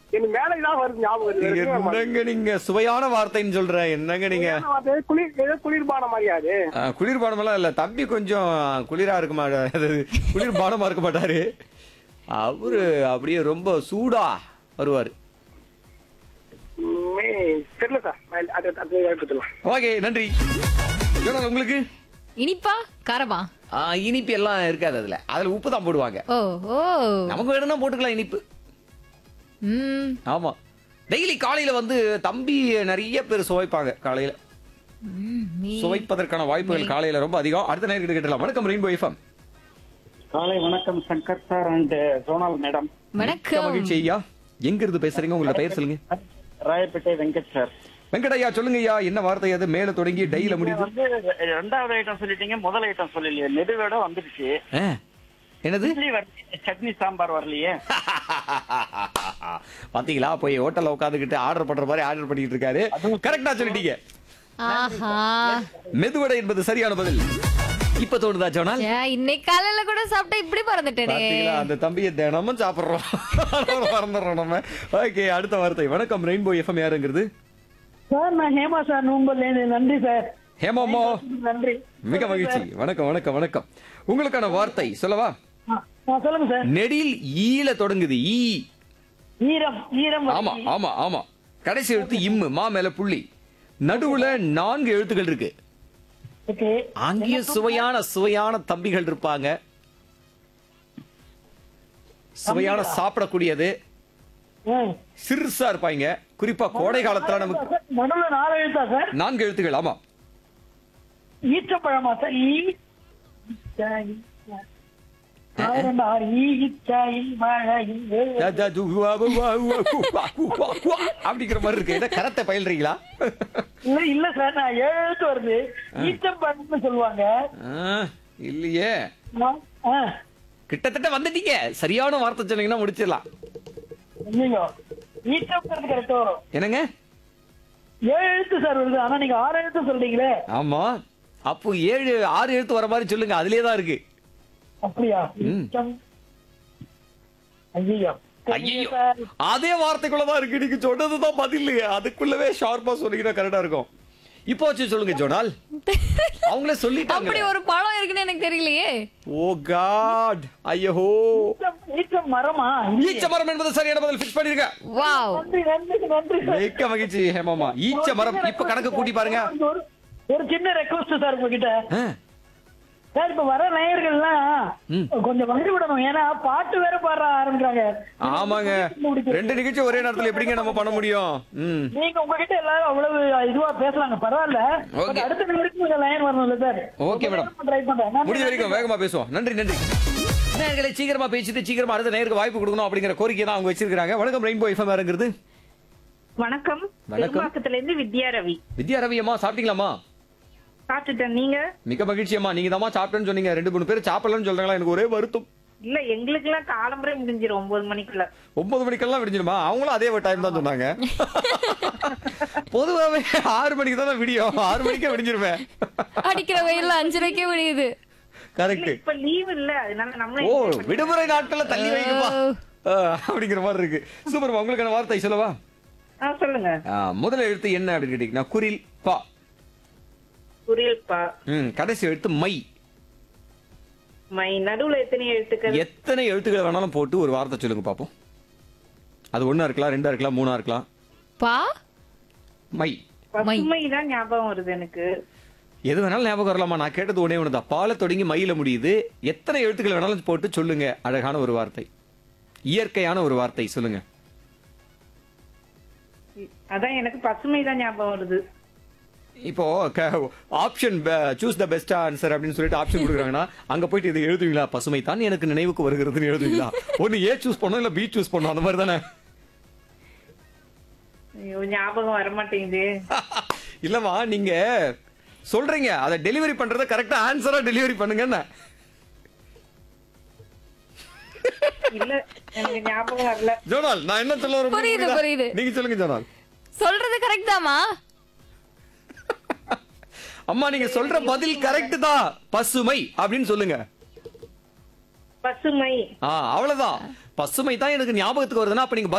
எனக்கு மேல இதான் வருது ஞாபகம் வருது. வேற எதுவும் வர மாட்டேங்குது. என்னங்க நீங்க சுவையான வார்த்தைன்னு சொல்ற என்னங்க நீங்க என்ன வார்த்தை? குளிர் ஏதோ குளிர்பான மாதிரியா அது ஆ, குளிர்பானம் எல்லாம் இல்ல தம்பி கொஞ்சம் குளிரா இருக்க மாட்டாரு குளிர்பானமா இருக்க மாட்டாரு அவரு அப்படியே ரொம்ப சூடா வருவாரு மே, தெரியல சார் நான் அது அது எடுத்துக்கலாம் ஓகே நன்றி ஜோனல், உங்களுக்கு இனிப்பா காரமா ஆ, இனிப்பு எல்லாம் இருக்காது அதுல அதுல உப்பு தான் போடுவாங்க ஓ ஓ நமக்கு வேணும்னா போட்டுக்கலாம் இனிப்பு ம் ஆமா டெய்லி காலையில வந்து தம்பி நிறைய பேர் சுவைப்பாங்க காலையில ம், மீ- சுவைப்பதற்கான வாய்ப்புகள் காலையில ரொம்ப அதிகம் அடுத்த நேரம் கேட்டலாம் வணக்கம் ரெயின்போ எஃப்எம் காலை வணக்கம் Shankar sir and Sonal madam வணக்கம் மகிழ்ச்சி ஐயா எங்க இருந்து பேசுறீங்க உங்களோட பெயர் சொல்லுங்க ராயப்பேட்டை வெங்கட் சார் வெங்கடையா சொல்லுங்க ஐயா என்ன வார்த்தை அது மேல தொடங்கி டைல முடியுது வந்து ரெண்டாவது ஐட்டம் சொல்லிட்டீங்க முதல் ஐட்டம் சொல்லலையே நெடுவேட வந்துடுச்சு ஆ, என்னது இட்லி வரலையே சட்னி சாம்பார் வரலையே பாத்தீங்களா போய் ஹோட்டல்ல உட்காந்துக்கிட்டு ஆர்டர் பண்ற மாதிரி ஆர்டர் பண்ணிட்டு இருக்காரு கரெக்டா சொல்லிட்டீங்க ஆஹா மெதுவடை என்பது சரியான பதில் இப்ப தோணுதா ஜோனால் ஏ, இன்னைக்கு காலையில கூட சாப்பிட்டா இப்படி பறந்துட்டேனே பாத்தீங்களா அந்த தம்பியை தினமும் சாப்பிடுறோம் மறந்துடுறோம் நம்ம ஓகே அடுத்த வார்த்தை வணக்கம் ரெயின்போ எஃப்எம் யாருங்கிறது சார் நான் ஹேமா சார் நூம்பல்ல நன்றி சார் ஹேமாமோ நன்றி மிக மகிழ்ச்சி வணக்கம் வணக்கம் வணக்கம் உங்களுக்கான வார்த்தை சொல்லவா சொல்லுங்க சார் நெடில் ஈல தொடங்குது ஈ ஈரம் ஈரம் ஆமா ஆமா ஆமா கடைசி எழுத்து இம்மு மா மேல புள்ளி நடுவுல நான்கு எழுத்துக்கள் இருக்கு ஓகே அங்கேயும் சுவையான சுவையான தம்பிகள் இருப்பாங்க சுவையான சாப்பிடக்கூடியது சிறுசா இருப்பாங்க குறிப்பா கோடை காலத்துல நமக்கு நடுவில் நாலு எழுத்தா சார் நான்கு எழுத்துக்கள் ஆமா ஈச்சப்பழமா சார் ஈ ஈச்சாய், ஆயிரம் ஆறு ஈ ஈச்சாய், வாழை, ஏ- த- த- து- வா- வா- வா- வா- கு- வா- கு- வா- வா அப்படிங்கிற மாதிரி இருக்கு என்ன கரத்தை பயில்றீங்களா இல்ல இல்ல சார் நான் ஏழு எழுத்து வருது ஈச்சப்பழம்னு சொல்லுவாங்க ஆ, இல்லையே நான்- ஆ, கிட்டத்தட்ட வந்துட்டீங்க சரியான வார்த்தை சொன்னீங்கன்னா முடிச்சிடலாம் ஐயையோ. ஈச்சப்பழம் கரெக்ட் வரும் என்னங்க ஏழு எழுத்து சார் வருது ஆனா நீங்க ஆறு எழுத்து சொல்றீங்களே ஆமா அப்போ ஏழு ஆறு எழுத்து வர மாதிரி சொல்லுங்க அதுலயே தான் இருக்கு அப்படியா ம். ஈச்சம் ஐயோ ஐயோ அதே வார்த்தைக்குள்ளதான் இருக்கு நீங்க சொன்னதுதான் பதில் அதுக்குள்ளவே ஷார்ப்பா சொன்னீங்கன்னா கரெக்டா இருக்கும் இப்போ வச்சு சொல்லுங்க ஜோனால் அவங்களே சொல்லிட்டாங்க அப்படி ஒரு பழம் இருக்குன்னு எனக்கு தெரியலையே ஓ காட் ஐயோ ஈச்சம் மரமா ஈச்ச மரம் என்பது சரியான பதில் ஃபிக்ஸ் பண்ணிருக்க வாவ் நன்றி நன்றி நன்றி சார் மிக்க மகிழ்ச்சி ஹேமாமா ஈச்ச மரம் இப்ப கணக்கு கூட்டி பாருங்க ஒரு- ஒரு சின்ன ரெக்வஸ்ட் சார் உங்ககிட்ட ஆ, சார் இப்ப வர நேயர்கள்லாம் ம். கொஞ்சம் வழி விடணும் ஏன்னா பாட்டு வேற பாட ஆரம்பிக்கிறாங்க ஆமாங்க ரெண்டு நிகழ்ச்சி ஒரே நேரத்துல எப்படிங்க நம்ம பண்ண முடியும் ம் நீங்க உங்ககிட்ட எல்லாரும் அவ்வளவு இதுவா பேசலாங்க பரவாயில்ல Okay. But அடுத்த நேருக்கு உங்க லைன் வரணும்ல சார் Okay, madam. ட்ரை பண்றேன் நன்றி, முடிஞ்ச நன்றி. வரைக்கும் வேகமா பேசுவோம் நன்றி நன்றி நேயர்களே சீக்கிரமா பேசிட்டு சீக்கிரமா அடுத்த நேருக்கு வாய்ப்பு கொடுக்கணும் அப்படிங்கிற கோரிக்கை தான் அவங்க வச்சிருக்காங்க வணக்கம் ரெயின்போ எஃப்எம் யாருங்கிறது வணக்கம் வணக்கம். பெரும்பாக்கத்துல இருந்து வித்யா ரவி வித்யா ரவி அம்மா சாப்பிட்டீங்களாம்மா சாப்பிட்டுட்டேன் நீங்க மிக மகிழ்ச்சி அம்மா நீங்க தான் சாப்பிட்டேன்னு சொன்னீங்க ரெண்டு மூணு பேர் சாப்பிடலன்னு சொல்றாங்களா எனக்கு ஒரே வருத்தம் இல்ல எங்களுக்கு எல்லாம் காலம்பரை முடிஞ்சிரும் ஒன்பது மணிக்குள்ள ஒன்பது மணிக்கெல்லாம் விடிஞ்சிருமா அவங்களும் அதே டைம் தான் சொன்னாங்க பொதுவாவே ஆறு மணிக்கு தான் விடியும் ஆறு மணிக்கே விடிஞ்சிருவேன் அடிக்கிற வெயில்ல அஞ்சரைக்கே விடியுது கரெக்ட் இப்ப லீவ் இல்ல அதனால நம்மளும் ஓ enjoy பண்ணிக்கலாம். விடுமுறை நாட்கள்ல தள்ளி வைக்குமா ஆ, அப்படிங்கிற மாதிரி இருக்கு சூப்பர் உங்களுக்கான வார்த்தை சொல்லவா ஆ, சொல்லுங்க ஆ, முதல் எழுத்து என்ன அப்படின்னு கேட்டீங்கன்னா குரில் பா புரியல்பா ம் கடைசி எழுத்து மை மை நடுவுல எத்தனை எழுத்துக்கள் எத்தனை எழுத்துக்கள் வேணாலும் போட்டு ஒரு வார்த்தை சொல்லுங்க பாப்போம் அது ஒண்ணா இருக்கலாம் ரெண்டா இருக்கலாம் மூணா இருக்கலாம் பா மை பசுமை தான் ஞாபகம் வருது எனக்கு எது வேணாலும் ஞாபகம் வரலாமா நான் கேட்டது ஒண்ணே ஒன்று தான் பால தொடங்கி மயில முடியுது எத்தனை எழுத்துக்கள் வேணாலும் போட்டு சொல்லுங்க அழகான ஒரு வார்த்தை இயற்கையான ஒரு வார்த்தை சொல்லுங்க அதான் எனக்கு பசுமை தான் ஞாபகம் வருது இப்போ option choose the best answer அப்படின்னு சொல்லிட்டு ஆப்ஷன் கொடுக்குறாங்கன்னா அங்க போயிட்டு இது எழுதுவீங்களா பசுமை தான் எனக்கு நினைவுக்கு வருகிறதுன்னு எழுதுவீங்களா ஒன்னு ஏ சூஸ் பண்ணோம் இல்ல பி சூஸ் பண்ணோம் அந்த மாதிரி தானே ஐயோ ஞாபகம் வர மாட்டேங்குது இல்லம்மா நீங்க சொல்றீங்க அதை டெலிவரி பண்றத கரெக்டா ஆன்சரா டெலிவரி பண்ணுங்கன்னு இல்ல எனக்கு ஞாபகம் வரல ஜோனால் நான் என்ன சொல்ல வரேன் புரியுது, புரியுதா? புரியுது. நீங்க சொல்லுங்க ஜோனால் சொல்றது கரெக்ட் தாமா அம்மா நீங்க சொல்ற பதில் கரெக்ட் தான் பசுமை அப்படின்னு சொல்லுங்க பசுமை ஆ அவ்வளவுதான் பசுமை தான் எனக்கு ஞாபகத்துக்கு வருதுன்னா அப்ப நீங்க